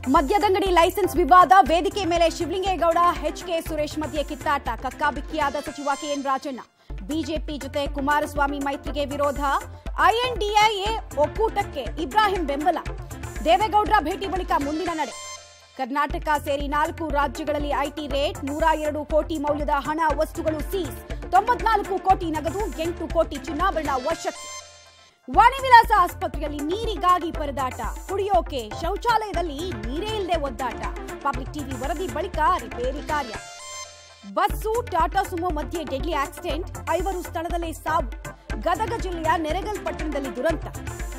ಮದ್ಯದಂಗಡಿ licence ವಿವಾದ ವೇದಿಕೆ ಮೇಲೆ ಶಿವಲಿಂಗೇಗೌಡ ಎಚ್ಕೆ ಸುರೇಶ್ ಮಧ್ಯೆ ಕಿತ್ತಾಟ ಕಕ್ಕಾಬಿಕ್ಕಿಯಾದ ಸಚಿವ ಕೆಎನ್ ರಾಜಣ್ಣ ಬಿಜೆಪಿ ಜೊತೆ ಕುಮಾರಸ್ವಾಮಿ ಮೈತ್ರಿಗೆ ವಿರೋಧ ಐಎನ್ಡಿಎ ಒಕ್ಕೂಟಕ್ಕೆ ಇಬ್ರಾಹಿಂ ಬೆಂಬಲ ದೇವೇಗೌಡರ ಭೇಟಿ ಬಳಿಕ ಮುಂದಿನ ನಡೆ ಕರ್ನಾಟಕ ಸೇರಿ ನಾಲ್ಕು ರಾಜ್ಯಗಳಲ್ಲಿ ಐಟಿ ರೇಟ್ ನೂರ ಎರಡು ಕೋಟಿ ಮೌಲ್ಯದ ಹಣ ವಸ್ತುಗಳು ಸೀಸ್ ತೊಂಬತ್ನಾಲ್ಕು ಕೋಟಿ ನಗದು ಎಂಟು ಕೋಟಿ ಚಿನ್ನಾಭರಣ ವಶಕ್ಕೆ ವಾಣಿವಿಲಾಸ ಆಸ್ಪತ್ರೆಯಲ್ಲಿ ನೀರಿಗಾಗಿ ಪರದಾಟ ಕುಡಿಯೋಕೆ ಶೌಚಾಲಯದಲ್ಲಿ ನೀರೇ ಇಲ್ಲದೆ ಒದ್ದಾಟ ಪಬ್ಲಿಕ್ ಟಿವಿ ವರದಿ ಬಳಿಕ ರಿಪೇರಿ ಕಾರ್ಯ ಬಸ್ಸು ಟಾಟಾ ಸುಮೋ ಮಧ್ಯೆ ಡೆಡ್ಲಿ ಆಕ್ಸಿಡೆಂಟ್ ಐವರು ಸ್ಥಳದಲ್ಲೇ ಸಾವು ಗದಗ ಜಿಲ್ಲೆಯ ನೆರೆಗಲ್ ಪಟ್ಟಣದಲ್ಲಿ ದುರಂತ